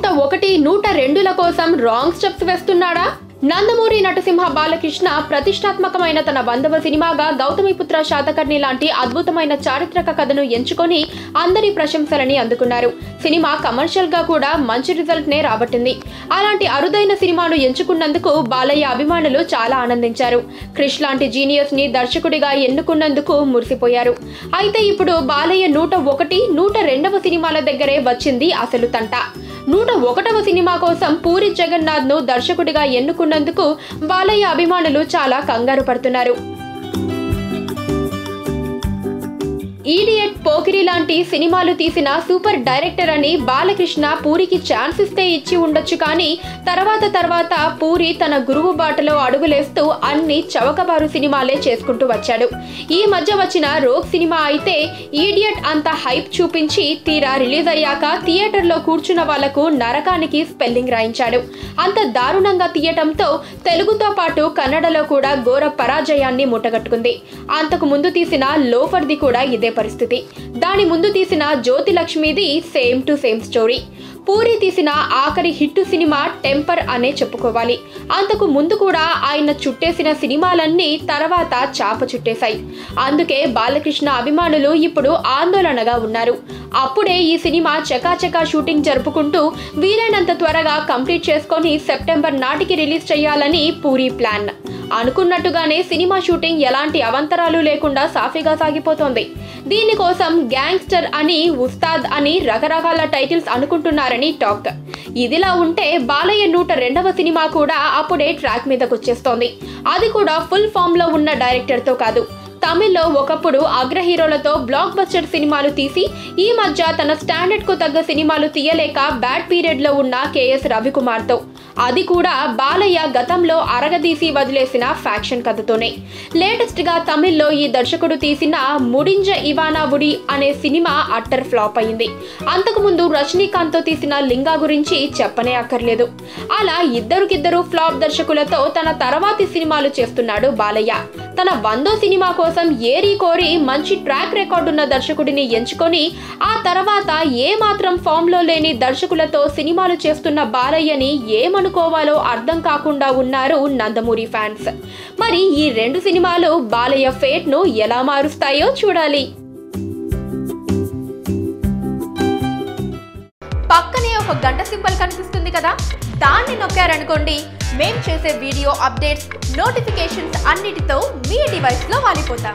నూట ఒకటి నూట రెండుల కోసం రాంగ్ స్టెప్స్ వేస్తున్నాడా నందమూరి నటసింహ బాలకృష్ణ ప్రతిష్టాత్మకమైన తన వందవ సినిమాగా గౌతమిపుత్ర శాతకర్ణి లాంటి అద్భుతమైన చారిత్రక కథను ఎంచుకొని అందరి ప్రశంసలని అందుకున్నారు సినిమా కమర్షియల్ గా కూడా మంచి రిజల్ట్ నే రాబట్టింది అలాంటి అరుదైన సినిమాను ఎంచుకున్నందుకు బాలయ్య అభిమానులు చాలా ఆనందించారు క్రిష్ లాంటి జీనియస్ ని దర్శకుడిగా ఎన్నుకున్నందుకు మురిసిపోయారు అయితే ఇప్పుడు బాలయ్య నూట ఒకటి నూట రెండవ సినిమాల దగ్గరే వచ్చింది అసలు తంట నూట ఒకటవ సినిమా కోసం పూరి జగన్నాథ్ ను దర్శకుడిగా ఎన్నుకున్నందుకు బాలయ్య అభిమానులు చాలా కంగారు పడుతున్నారు ఈడియట్ పోకిరి లాంటి సినిమాలు తీసిన సూపర్ డైరెక్టర్ అని బాలకృష్ణ పూరికి ఛాన్స్ ఇస్తే ఇచ్చి ఉండొచ్చు కానీ తర్వాత తర్వాత పూరి తన గురువు బాటలో అడుగులేస్తూ అన్ని చవకబారు సినిమాలే చేసుకుంటూ వచ్చాడు ఈ మధ్య వచ్చిన రోగ్ సినిమా అయితే ఈడియట్ అంత హైప్ చూపించి తీరా రిలీజ్ అయ్యాక థియేటర్లో కూర్చున్న వాళ్లకు నరకానికి స్పెల్లింగ్ రాయించాడు అంత దారుణంగా తీయటంతో తెలుగుతో పాటు కన్నడలో కూడా ఘోర పరాజయాన్ని ముట్టగట్టుకుంది అంతకు ముందు తీసిన లోఫర్ది కూడా ఇదే పరిస్థితి దాని ముందు తీసిన జ్యోతి లక్ష్మిది same to same story Puri తీసిన ఆఖరి హిట్ సినిమా టెంపర్ అనే చెప్పుకోవాలి అంతకు ముందు కూడా ఆయన చుట్టేసిన సినిమాలన్నీ తర్వాత చాప చుట్టేశాయి అందుకే బాలకృష్ణ అభిమానులు ఇప్పుడు ఆందోళనగా ఉన్నారు అప్పుడే ఈ సినిమా చకాచకా షూటింగ్ జరుపుకుంటూ వీలైనంత త్వరగా కంప్లీట్ చేసుకొని సెప్టెంబర్ నాటికి రిలీజ్ చేయాలని పూరి ప్లాన్ అనుకున్నట్టుగానే సినిమా షూటింగ్ ఎలాంటి అవంతరాలు లేకుండా సాఫీగా సాగిపోతోంది దీనికోసం గ్యాంగ్స్టర్ అని ఉస్తాద్ అని రకరకాల టైటిల్స్ అనుకుంటున్నారని టాక్ ఇదిలా ఉంటే బాలయ్య నూట రెండవ సినిమా కూడా అప్పుడే ట్రాక్ మీదకి వచ్చేస్తోంది అది కూడా ఫుల్ ఫామ్ లో ఉన్న డైరెక్టర్ తో కాదు తమిళ్లో ఒకప్పుడు అగ్ర హీరోలతో బ్లాక్ బస్టర్ సినిమాలు తీసి ఈ మధ్య తన స్టాండర్డ్ కు తగ్గ సినిమాలు తీయలేక బ్యాడ్ పీరియడ్ లో ఉన్న కేఎస్ రవికుమార్ తో అది కూడా బాలయ్య గతంలో అరగదీసి వదిలేసిన ఫ్యాక్షన్ కథతోనే లేటెస్ట్ గా తమిళ్లో ఈ దర్శకుడు తీసిన ముడింజ ఇవానా వుడి అనే సినిమా అట్టర్ ఫ్లాప్ అయింది అంతకుముందు రజనీకాంత్ తో తీసిన లింగా గురించి చెప్పనే అక్కర్లేదు అలా ఇద్దరికిద్దరు ఫ్లాప్ దర్శకులతో తన తర్వాతి సినిమాలు చేస్తున్నాడు బాలయ్య తన వందో సినిమా కోసం ఏరి కోరి మంచి ట్రాక్ రికార్డ్ ఉన్న దర్శకుడిని ఎంచుకొని ఆ తర్వాత ఏ మాత్రం ఫామ్ లో లేని దర్శకులతో సినిమాలు చేస్తున్న బాలయ్యని ఏమనుకోవాలో అర్థం కాకుండా ఉన్నారు నందమూరి ఫ్యాన్స్ మరి ఈ రెండు సినిమాలు బాలయ్య ఫేట్ ను ఎలా మారుస్తాయో చూడాలి పక్కనే ఒక గంట సింబల్ కనిపిస్తుంది కదా దాన్ని నొక్కారనుకోండి మేం చేసే వీడియో అప్డేట్స్ నోటిఫికేషన్స్ అన్నిటితో మీ డివైస్లో వాలిపోతాం